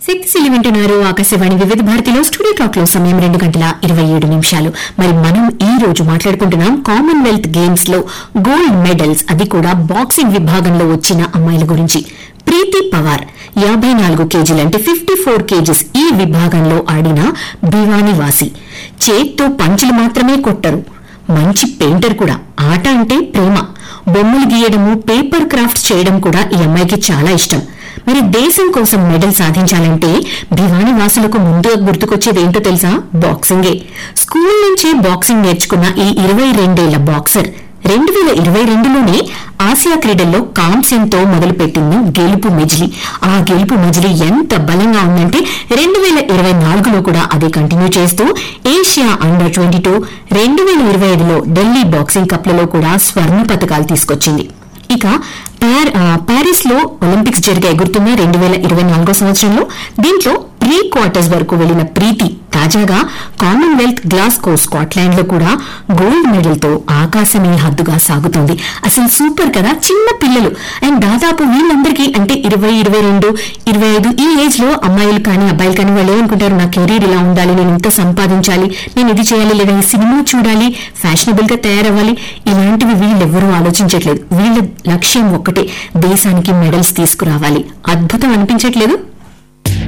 శక్తిశీలి వింటున్నారు ఆకాశవాణి వివిధ భారతిలో స్టూడియో టాక్ లో సమయం రెండు గంటల ఇరవై ఏడు నిమిషాలు మరి మనం ఈ రోజు మాట్లాడుకుంటున్నాం కామన్వెల్త్ గేమ్స్ లో గోల్డ్ మెడల్స్ అది కూడా బాక్సింగ్ విభాగంలో వచ్చిన అమ్మాయిల గురించి ప్రీతి పవార్ యాభై నాలుగు కేజీలు అంటే ఫిఫ్టీ ఫోర్ కేజీస్ ఈ విభాగంలో ఆడిన భివాని వాసి చేత్తో పంచులు మాత్రమే కొట్టరు మంచి పెయింటర్ కూడా ఆట అంటే ప్రేమ బొమ్మలు గీయడము పేపర్ క్రాఫ్ట్స్ చేయడం కూడా ఈ అమ్మాయికి చాలా ఇష్టం మరి దేశం కోసం మెడల్ సాధించాలంటే భివాని వాసులకు ముందు గుర్తుకొచ్చేది ఏంటో తెలుసా బాక్సింగే స్కూల్ నుంచే బాక్సింగ్ నేర్చుకున్న ఈ ఇరవై రెండేళ్ల బాక్సర్ రెండు వేల ఇరవై రెండులోనే ఆసియా క్రీడల్లో కాంస్యంతో మొదలుపెట్టింది గెలుపు మెజిలి ఆ గెలుపు మెజిలి ఎంత బలంగా ఉందంటే రెండు వేల ఇరవై నాలుగులో కూడా అదే కంటిన్యూ చేస్తూ ఏషియా అండర్ ట్వంటీ టూ రెండు వేల ఇరవై ఐదులో ఢిల్లీ బాక్సింగ్ కప్లలో కూడా స్వర్ణ పథకాలు తీసుకొచ్చింది ఇక పార్- ఆ, పారిస్ లో ఒలింపిక్స్ జరిగాయి గుర్తున్న రెండు వేల ఇరవై నాలుగో సంవత్సరంలో దీంట్లో ప్రీ క్వార్టర్స్ వరకు వెళ్లిన ప్రీతి తాజాగా కామన్వెల్త్ గ్లాస్కో స్కాట్లాండ్ లో కూడా గోల్డ్ మెడల్ తో ఆకాశమే హద్దుగా సాగుతోంది అసలు సూపర్ కదా చిన్న పిల్లలు అండ్ దాదాపు వీళ్ళందరికీ అంటే ఇరవై ఇరవై రెండు ఇరవై ఐదు ఈ ఏజ్ లో అమ్మాయిలు కానీ అబ్బాయిలు కానీ వాళ్ళు ఏమనుకుంటారు నా కెరీర్ ఇలా ఉండాలి నేను ఇంత సంపాదించాలి నేను ఇది చేయాలి లేదా ఈ సినిమా చూడాలి ఫ్యాషనబుల్ గా తయారవ్వాలి ఇలాంటివి వీళ్ళెవ్వరూ ఆలోచించట్లేదు వీళ్ళ లక్ష్యం ఒక్కటే దేశానికి మెడల్స్ తీసుకురావాలి అద్భుతం అనిపించట్లేదు